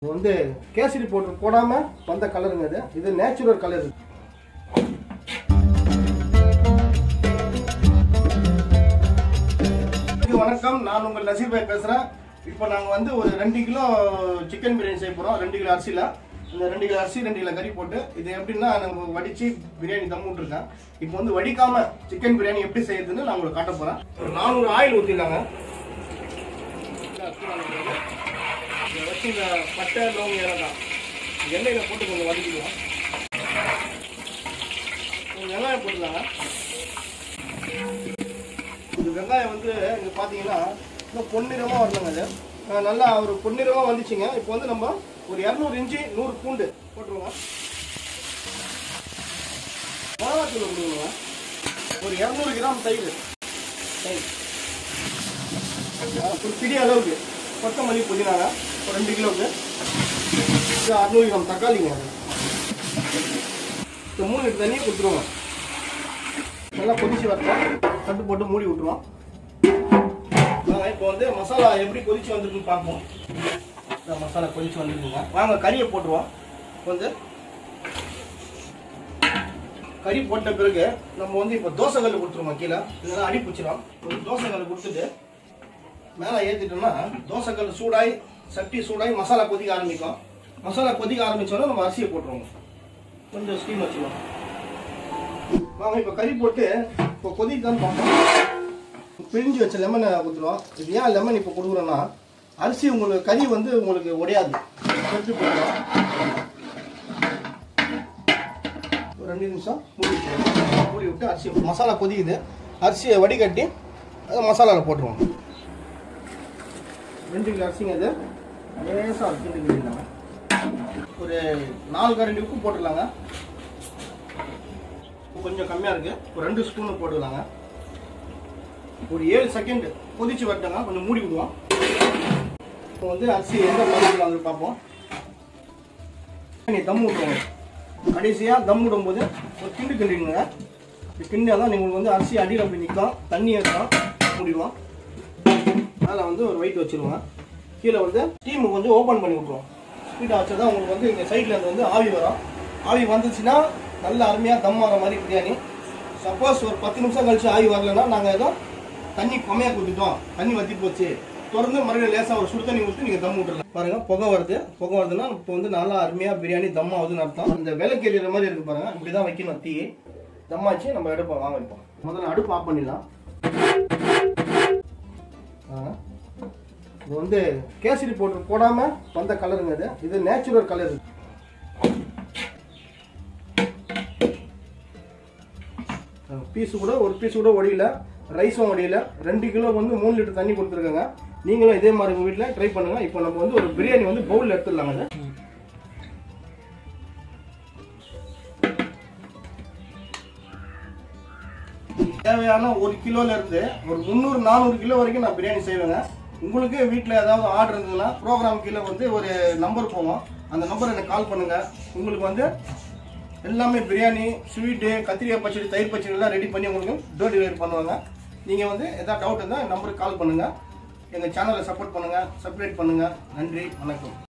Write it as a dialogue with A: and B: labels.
A: இது வந்து கேசரி பவுடர் போடாம வந்த கலருங்க இது இது நேச்சுரல் கலர் வணக்கம் நான் உங்கள் நசீர் பாய் பேசுறேன் இப்போ நாங்கள் வந்து ஒரு ரெண்டு கிலோ சிக்கன் பிரியாணி செய்ய போகிறோம் ரெண்டு கிலோ அரிசியில் இந்த ரெண்டு கிலோ அரிசி ரெண்டு கிலோ கறி போட்டு இது எப்படின்னா நம்ம வடித்து பிரியாணி தம் விட்டுருக்கேன் இப்போ வந்து வடிக்காம சிக்கன் பிரியாணி எப்படி செய்யறதுன்னு நான் உங்களுக்கு காட்ட போகிறேன் ஒரு நானூறு ஆயில் ஊற்றிடலாங்க இதை வச்சு இந்த பட்டை லோங்க இறக்காம் எண்ணெயில் போட்டு கொஞ்சம் வதக்கிடுவோம் கொஞ்சம் வெங்காயம் போட்டுக்கலாங்க இந்த வெங்காயம் வந்து இங்கே பார்த்தீங்கன்னா இன்னும் பொன்னிறமாக வரணுங்க அது அஹ் நல்லா ஒரு பொன்னிறமாக வந்துச்சுங்க இப்போ வந்து நம்ம ஒரு இரநூறு இன்ச்சு நூறு பூண்டு போட்டுருவோம் மிளகாத்தூள் கொடுக்கணுங்க ஒரு இரநூறு கிராம் தயிர் தயிர் அஹ் ஒரு பிடி அளவுக்கு கொத்தமல்லி புதினாங்க ஒரு ரெண்டு கிலோவுக்கு இது அறுநூறு கிராம் தக்காளிங்க அது இந்த மூணு லிட்டர் தண்ணியை கொடுத்துருவோங்க நல்லா கொதிச்சு வரட்டும் தட்டு போட்டு மூடி விட்டுருவோம் வாங்க இப்போ வந்து மசாலா எப்படி கொதிச்சு வந்திருக்குன்னு பார்ப்போம் இந்த மசாலா கொதிச்சு வந்திருக்குங்க வாங்க கறியை போட்டுருவோம் இப்போ வந்து கறி போட்ட பிறகு நம்ம வந்து இப்போ தோசை கல் கொடுத்துருவோம் கீழே இதெல்லாம் அடி பிடிச்சிரும் ஒரு தோசை கல் கொடுத்துட்டு மேலே ஏற்றிட்டோம்னா தோசை கல் சூடாய் சட்டி சூடாய் மசாலா கொதிக்க ஆரம்பிக்கும் மசாலா கொதிக்க ஆரம்பிச்சோன்னா நம்ம அரிசியை போட்டுருவோம் கொஞ்சம் ஸ்டீம் வச்சுருவோம் வாங்க இப்போ கறி போட்டு இப்போ கொதிக்கான்னு பார்ப்போம் பிரிஞ்சு வச்ச லெமனை ஊற்றுறோம் இது ஏன் லெமன் இப்போ கொடுக்குறோன்னா அரிசி உங்களுக்கு கறி வந்து உங்களுக்கு உடையாது கெட்டு போயிடும் ஒரு ரெண்டு நிமிஷம் மூடி விட்டுருவோம். மூடி விட்டு அரிசி மசாலா கொதிக்குது அரிசியை வடிகட்டி அதை மசாலாவில் போட்டுருவோம் ரெண்டு கிலோ அரிசிங்க அது லேசாக கிண்டு கிண்டிடலாங்க ஒரு நாலு கரண்டி உப்பு போட்டுடலாங்க கொஞ்சம் கம்மியாக இருக்குது ஒரு ரெண்டு ஸ்பூனு போட்டுக்கலாங்க ஒரு ஏழு செகண்ட் கொதிச்சு வரட்டுங்க கொஞ்சம் மூடி விடுவோம் இப்போ வந்து அரிசி எந்த பதத்தில் வந்து பார்ப்போம் நீ தம் விட்டுருவோங்க கடைசியாக தம் விடும்போது ஒரு கிண்டு கிண்டிடுங்க இப்படி கிண்டியா தான் உங்களுக்கு வந்து அரிசி அடியில் அப்படி நிற்கும் தண்ணி இருக்கும் மூடிடுவோம் மேலே வந்து ஒரு வெயிட் வச்சுருவோம் கீழே வந்து ஸ்டீமு கொஞ்சம் ஓப்பன் பண்ணி விட்ருவோம் ஸ்பீடாக வச்சா தான் உங்களுக்கு வந்து இங்கே சைடில் இருந்து வந்து ஆவி வரும் ஆவி வந்துச்சுன்னா நல்ல அருமையாக தம் ஆகிற மாதிரி பிரியாணி சப்போஸ் ஒரு பத்து நிமிஷம் கழிச்சு ஆவி வரலன்னா நாங்கள் ஏதோ தண்ணி கம்மியாக கொடுத்துட்டோம் தண்ணி வத்தி போச்சு தொடர்ந்து மறுபடியும் லேசாக ஒரு சுடு தண்ணி ஊற்றி நீங்கள் தம் விட்டுறலாம் பாருங்க புகை வருது புகை வருதுன்னா இப்போ வந்து நல்லா அருமையாக பிரியாணி தம் ஆகுதுன்னு அர்த்தம் இந்த விலை எறிகிற மாதிரி இருக்கு பாருங்க இப்படி தான் வைக்கணும் தீ தம்மாச்சு நம்ம எடுப்போம் வாங்க வைப்போம் முதல்ல அடுப்பு ஆஃப் பண்ணிடலாம் ஆ. இது வந்து கேசரி பவுடர் போடாம வந்த கலருங்க இது இது நேச்சுரல் கலர் பீஸ் கூட ஒரு பீஸ் கூட ஒடியல ரைஸும் ஒடியல ரெண்டு கிலோ வந்து மூணு லிட்டர் தண்ணி கொடுத்துருக்காங்க நீங்களும் இதே மாதிரி உங்கள் வீட்டில் ட்ரை பண்ணுங்க இப்போ நம்ம வந்து ஒரு பிரியாணி வந்து பவுலில் எடுத்துடலாங்க இதை. தேவையான ஒரு கிலோல இருந்து ஒரு முந்நூறு நானூறு கிலோ வரைக்கும் நான் பிரியாணி செய்வேங்க உங்களுக்கு வீட்டில் ஏதாவது ஆர்டர் இருந்ததுன்னா ப்ரோக்ராம் கீழே வந்து ஒரு நம்பர் போவோம் அந்த நம்பர் எனக்கு கால் பண்ணுங்க உங்களுக்கு வந்து எல்லாமே பிரியாணி ஸ்வீட்டு கத்திரிக்காய் பச்சடி தயிர் பச்சடி எல்லாம் ரெடி பண்ணி உங்களுக்கு டோர் டெலிவரி பண்ணுவாங்க நீங்கள் வந்து எதாவது டவுட் இருந்தால் நம்பருக்கு கால் பண்ணுங்கள் எங்கள் சேனலை சப்போர்ட் பண்ணுங்கள் சப்ஸ்கிரைப் பண்ணுங்கள் நன்றி வணக்கம்